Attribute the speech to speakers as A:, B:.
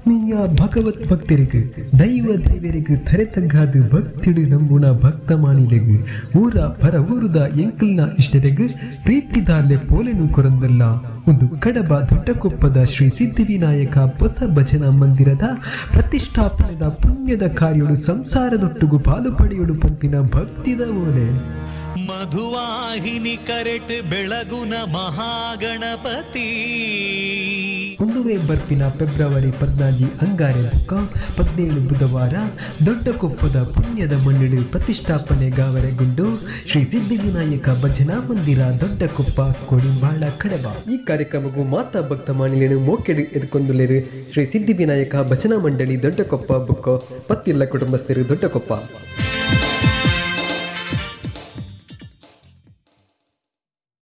A: ಆತ್ಮೀಯ ಭಗವತ್ ಭಕ್ತರಿಗೆ ದೈವ ದೇವರಿಗೆ ತರೆತಂಗಾದು ಭಕ್ತಿಡು ನಂಬುಣ ಭಕ್ತ ಮಾನಿಲೆಗೆ ಊರ ಪರ ಊರುದ ಎಂಕಲ್ನ ಇಷ್ಟರಿಗೆ ಪ್ರೀತಿದಾರ್ಲೆ ಪೋಲೆನು ಕೊರಂದಲ್ಲ ಒಂದು ಕಡಬ ದೊಡ್ಡಕೊಪ್ಪದ ಶ್ರೀ ಸಿದ್ಧಿವಿನಾಯಕ ಹೊಸ ಭಜನಾ ಮಂದಿರದ ಪ್ರತಿಷ್ಠಾಪನೆದ ಪುಣ್ಯದ ಕಾರ್ಯಗಳು ಸಂಸಾರದೊಟ್ಟಿಗೂ ಪಾಲು ಪಡೆಯಲು ಪಂಪಿನ ಭಕ್ತಿದ ಓಲೆ
B: ಮಧುವಾಹಿನಿ ಕರೆಟ್ ಬೆಳಗುನ ಮಹಾಗಣಪತಿ
A: ಒಂದುವೇ ಬರ್ಪಿನ ಫೆಬ್ರವರಿ ಪದ್ನಾಜಿ ಅಂಗಾರೆ ಬುಕ್ಕ ಹದಿನೇಳು ಬುಧವಾರ ದೊಡ್ಡಕೊಪ್ಪದ ಪುಣ್ಯದ ಮಣ್ಣಳು ಪ್ರತಿಷ್ಠಾಪನೆ ಗಾವರೆಗೊಂಡು ಶ್ರೀ ಸಿದ್ಧಿವಿನಾಯಕ ಭಜನಾ ಮಂದಿರ ದೊಡ್ಡಕೊಪ್ಪ ಕೊಡಿಂಬಾಳ ಕಡಬ ಈ ಕಾರ್ಯಕ್ರಮಕ್ಕೂ ಮಾತಾ ಭಕ್ತ ಮಾಣಿಲೇನು ಮೋಕೆಡು ಎದ್ಕೊಂಡುಲೇರು ಶ್ರೀ ಸಿದ್ಧಿವಿನಾಯಕ ಭಜನಾ ಮಂಡಳಿ ದೊಡ್ಡಕೊಪ್ಪ ಬುಕ್ಕ ಪತ್ತಿಲ್ಲ ಕುಟುಂಬಸ್ಥರು ದೊಡ್ಡಕೊಪ್ಪ